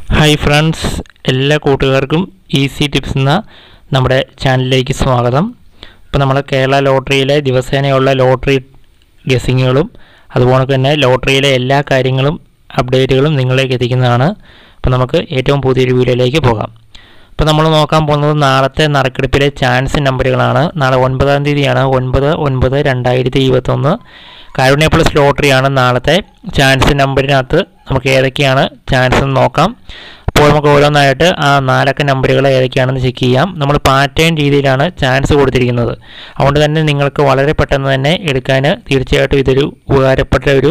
hi friends എല്ലാ കൂട്ടുകാർക്കും easy tips എന്ന നമ്മുടെ ചാനലിലേക്ക് സ്വാഗതം ഇപ്പോൾ നമ്മൾ കേരള ലോട്ടറിയിലെ ദിവസേനയുള്ള ലോട്ടറി ഗസിങ്ങുകളും അതുപോലെ തന്നെ ലോട്ടറിയിലെ എല്ലാ കാര്യങ്ങളും അപ്ഡേറ്റുകളും നിങ്ങളിലേക്ക് എത്തിക്കുന്നതാണ് അപ്പോൾ നമുക്ക് ഏറ്റവും പുതിയൊരു വീഡിയോയിലേക്ക് പോകാം ഇപ്പോൾ നമ്മൾ നോക്കാൻ പോകുന്നത് നാളത്തെ നറുക്കെടുപ്പിലെ ചാൻസ് നമ്പറുകളാണ് നാളെ ഒൻപതാം തീയതിയാണ് ഒൻപത് ഒൻപത് രണ്ടായിരത്തി ഇരുപത്തൊന്ന് കാരുണ്യ പ്ലസ് ലോട്ടറിയാണ് നാളത്തെ ചാൻസ് നമ്പറിനകത്ത് നമുക്ക് ഏതൊക്കെയാണ് ചാൻസ് എന്ന് നോക്കാം അപ്പോൾ നമുക്ക് ഓരോന്നായിട്ട് ആ നാലക്ക നമ്പറുകൾ ഏതൊക്കെയാണെന്ന് ചെക്ക് ചെയ്യാം നമ്മൾ പാറ്റേൺ രീതിയിലാണ് ചാൻസ് കൊടുത്തിരിക്കുന്നത് അതുകൊണ്ട് തന്നെ നിങ്ങൾക്ക് വളരെ പെട്ടെന്ന് തന്നെ എടുക്കാൻ തീർച്ചയായിട്ടും ഇതൊരു ഉപകാരപ്പെട്ട ഒരു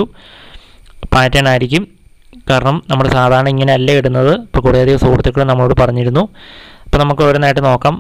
പാറ്റേൺ ആയിരിക്കും കാരണം നമ്മൾ സാധാരണ ഇങ്ങനെ അല്ല ഇടുന്നത് ഇപ്പോൾ കുറേയധികം സുഹൃത്തുക്കൾ നമ്മളോട് പറഞ്ഞിരുന്നു അപ്പോൾ നമുക്ക് ഓരോന്നായിട്ട് നോക്കാം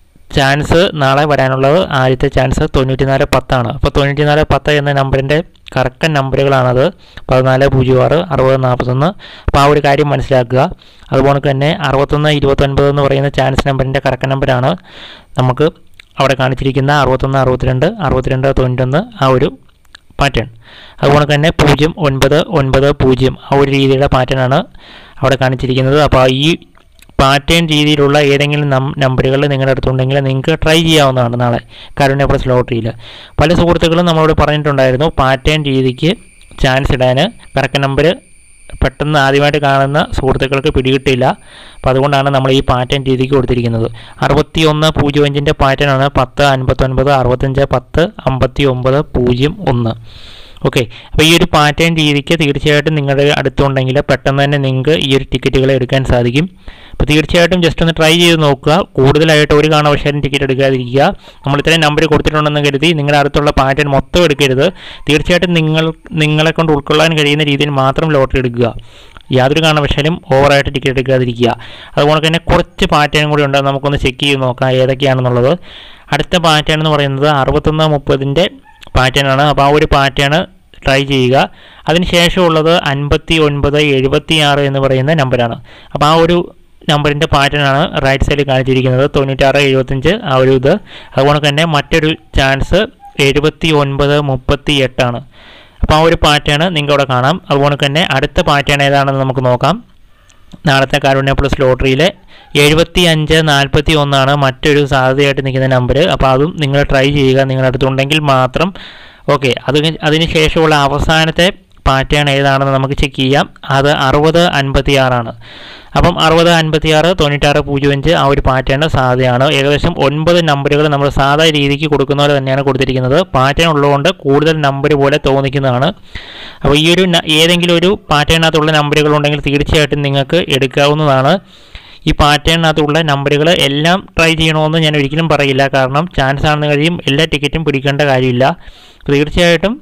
ചാൻസ് നാളെ വരാനുള്ളത് ആദ്യത്തെ ചാൻസ് തൊണ്ണൂറ്റിനാല് പത്താണ് അപ്പോൾ തൊണ്ണൂറ്റിനാല് പത്ത് എന്ന നമ്പറിൻ്റെ കറക്റ്റ് നമ്പറുകളാണത് പതിനാല് പൂജ്യം ആറ് അറുപത് നാൽപ്പത്തൊന്ന് അപ്പോൾ ആ ഒരു കാര്യം മനസ്സിലാക്കുക അതുപോലെ തന്നെ അറുപത്തൊന്ന് ഇരുപത്തൊൻപത് എന്ന് പറയുന്ന ചാൻസ് നമ്പറിൻ്റെ കറക്റ്റ് നമ്പറാണ് നമുക്ക് അവിടെ കാണിച്ചിരിക്കുന്ന അറുപത്തൊന്ന് അറുപത്തിരണ്ട് അറുപത്തിരണ്ട് തൊണ്ണൂറ്റൊന്ന് ആ ഒരു പാറ്റേൺ അതുപോലെ തന്നെ പൂജ്യം ഒൻപത് ഒൻപത് പൂജ്യം ആ ഒരു രീതിയിലുള്ള പാറ്റേണാണ് അവിടെ കാണിച്ചിരിക്കുന്നത് അപ്പോൾ ഈ പാറ്റേൺ രീതിയിലുള്ള ഏതെങ്കിലും നം നമ്പറുകൾ നിങ്ങളുടെ അടുത്തുണ്ടെങ്കിൽ നിങ്ങൾക്ക് ട്രൈ ചെയ്യാവുന്നതാണ് നാളെ കാരുണ്യ പ്ലസ് ലോട്ടറിയിൽ പല സുഹൃത്തുക്കളും നമ്മളോട് പറഞ്ഞിട്ടുണ്ടായിരുന്നു പാറ്റേൺ രീതിക്ക് ചാൻസ് ഇടാൻ കറക്റ്റ് നമ്പർ പെട്ടെന്ന് ആദ്യമായിട്ട് കാണുന്ന സുഹൃത്തുക്കൾക്ക് പിടികിട്ടില്ല അപ്പോൾ അതുകൊണ്ടാണ് നമ്മൾ ഈ പാറ്റേൺ രീതിക്ക് കൊടുത്തിരിക്കുന്നത് അറുപത്തി ഒന്ന് പൂജ്യം അഞ്ചിൻ്റെ പാറ്റേണാണ് പത്ത് അൻപത്തൊൻപത് അറുപത്തഞ്ച് പത്ത് അമ്പത്തി ഒമ്പത് പൂജ്യം ഒന്ന് ഓക്കെ അപ്പോൾ ഈ ഒരു പാറ്റേൺ രീതിക്ക് തീർച്ചയായിട്ടും നിങ്ങളുടെ അടുത്തുണ്ടെങ്കിൽ പെട്ടെന്ന് തന്നെ നിങ്ങൾക്ക് ഈ ഒരു ടിക്കറ്റുകൾ എടുക്കാൻ സാധിക്കും അപ്പോൾ തീർച്ചയായിട്ടും ജസ്റ്റ് ഒന്ന് ട്രൈ ചെയ്ത് നോക്കുക കൂടുതലായിട്ട് ഒരു കാരണവശാലും ടിക്കറ്റ് എടുക്കാതിരിക്കുക നമ്മൾ ഇത്രയും നമ്പർ കൊടുത്തിട്ടുണ്ടെന്ന് കരുതി നിങ്ങളുടെ അടുത്തുള്ള പാറ്റേൺ മൊത്തം എടുക്കരുത് തീർച്ചയായിട്ടും നിങ്ങൾ നിങ്ങളെ കൊണ്ട് ഉൾക്കൊള്ളാൻ കഴിയുന്ന രീതിയിൽ മാത്രം ലോട്ടറി എടുക്കുക യാതൊരു കാരണവശാലും ഓവറായിട്ട് ടിക്കറ്റ് എടുക്കാതിരിക്കുക അതുപോലെ തന്നെ കുറച്ച് പാറ്റേൺ കൂടി ഉണ്ട് നമുക്കൊന്ന് ചെക്ക് ചെയ്ത് നോക്കാം ഏതൊക്കെയാണെന്നുള്ളത് അടുത്ത പാറ്റേൺ എന്ന് പറയുന്നത് അറുപത്തൊന്ന് മുപ്പതിൻ്റെ പാറ്റേൺ ആണ് അപ്പോൾ ആ ഒരു പാറ്റേൺ ട്രൈ ചെയ്യുക അതിനുശേഷമുള്ളത് അൻപത്തി ഒൻപത് എഴുപത്തി ആറ് എന്ന് പറയുന്ന നമ്പറാണ് അപ്പോൾ ആ ഒരു നമ്പറിൻ്റെ പാറ്റേൺ ആണ് റൈറ്റ് സൈഡിൽ കാണിച്ചിരിക്കുന്നത് തൊണ്ണൂറ്റാറ് എഴുപത്തഞ്ച് ആ ഒരു ഇത് അതുപോലെ തന്നെ മറ്റൊരു ചാൻസ് എഴുപത്തി ഒൻപത് മുപ്പത്തി എട്ടാണ് അപ്പോൾ ആ ഒരു പാറ്റേൺ നിങ്ങൾക്ക് അവിടെ കാണാം അതുപോലെ തന്നെ അടുത്ത പാറ്റേൺ ഏതാണെന്ന് നമുക്ക് നോക്കാം നാളത്തെ കാരുണ്യ പ്ലസ് ലോട്ടറിയിലെ എഴുപത്തി അഞ്ച് നാൽപ്പത്തി ഒന്നാണ് മറ്റൊരു സാധ്യതയായിട്ട് നിൽക്കുന്ന നമ്പർ അപ്പോൾ അതും നിങ്ങൾ ട്രൈ ചെയ്യുക നിങ്ങളുടെ അടുത്തുണ്ടെങ്കിൽ മാത്രം ഓക്കെ അത് അതിന് ശേഷമുള്ള അവസാനത്തെ പാറ്റേൺ ഏതാണെന്ന് നമുക്ക് ചെക്ക് ചെയ്യാം അത് അറുപത് അൻപത്തി ആറാണ് അപ്പം അറുപത് അൻപത്തി ആറ് തൊണ്ണൂറ്റാറ് പൂജ്യം അഞ്ച് ആ ഒരു പാറ്റേൺ സാധ്യതയാണ് ഏകദേശം ഒൻപത് നമ്പറുകൾ നമ്മൾ സാധാ രീതിക്ക് കൊടുക്കുന്ന പോലെ തന്നെയാണ് കൊടുത്തിരിക്കുന്നത് പാറ്റേൺ ഉള്ളതുകൊണ്ട് കൂടുതൽ നമ്പർ പോലെ തോന്നിക്കുന്നതാണ് അപ്പോൾ ഈ ഒരു ഏതെങ്കിലും ഒരു പാറ്റേണിനകത്തുള്ള നമ്പറുകൾ ഉണ്ടെങ്കിൽ തീർച്ചയായിട്ടും നിങ്ങൾക്ക് എടുക്കാവുന്നതാണ് ഈ പാറ്റേണിനകത്തുള്ള നമ്പറുകൾ എല്ലാം ട്രൈ ചെയ്യണമെന്ന് ഞാൻ ഒരിക്കലും പറയില്ല കാരണം ചാൻസ് ആണെന്ന് കഴിയും എല്ലാ ടിക്കറ്റും പിടിക്കേണ്ട കാര്യമില്ല തീർച്ചയായിട്ടും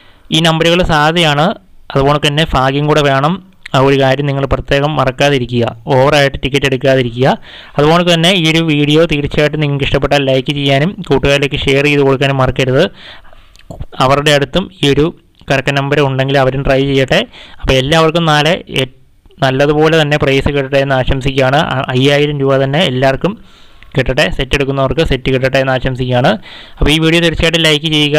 ഈ നമ്പറുകൾ സാധ്യതയാണ് അതുപോലെ തന്നെ ഭാഗ്യം കൂടെ വേണം ആ ഒരു കാര്യം നിങ്ങൾ പ്രത്യേകം മറക്കാതിരിക്കുക ഓവറായിട്ട് ടിക്കറ്റ് എടുക്കാതിരിക്കുക അതുപോലെ തന്നെ ഈ ഒരു വീഡിയോ തീർച്ചയായിട്ടും നിങ്ങൾക്ക് ഇഷ്ടപ്പെട്ടാൽ ലൈക്ക് ചെയ്യാനും കൂട്ടുകാരിലേക്ക് ഷെയർ ചെയ്ത് കൊടുക്കാനും മറക്കരുത് അവരുടെ അടുത്തും ഈ ഒരു കറക്റ്റ് നമ്പർ ഉണ്ടെങ്കിൽ അവരും ട്രൈ ചെയ്യട്ടെ അപ്പോൾ എല്ലാവർക്കും നാളെ നല്ലതുപോലെ തന്നെ പ്രൈസ് കിട്ടട്ടെ എന്ന് ആശംസിക്കുകയാണ് അയ്യായിരം രൂപ തന്നെ എല്ലാവർക്കും കിട്ടട്ടെ സെറ്റ് എടുക്കുന്നവർക്ക് സെറ്റ് കിട്ടട്ടെ എന്ന് ആശംസിക്കുകയാണ് അപ്പോൾ ഈ വീഡിയോ തീർച്ചയായിട്ടും ലൈക്ക് ചെയ്യുക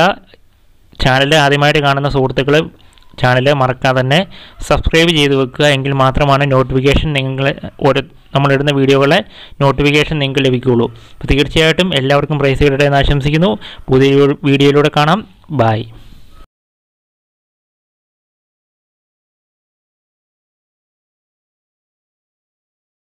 ചാനൽ ആദ്യമായിട്ട് കാണുന്ന സുഹൃത്തുക്കൾ ചാനൽ മറക്കാതെ തന്നെ സബ്സ്ക്രൈബ് ചെയ്ത് വെക്കുക എങ്കിൽ മാത്രമാണ് നോട്ടിഫിക്കേഷൻ നിങ്ങൾ ഒരു നമ്മളിടുന്ന വീഡിയോകളെ നോട്ടിഫിക്കേഷൻ നിങ്ങൾക്ക് ലഭിക്കുകയുള്ളൂ അപ്പോൾ തീർച്ചയായിട്ടും എല്ലാവർക്കും പ്രൈസ് കിട്ടട്ടെ എന്ന് ആശംസിക്കുന്നു പുതിയ വീഡിയോയിലൂടെ കാണാം ബായ്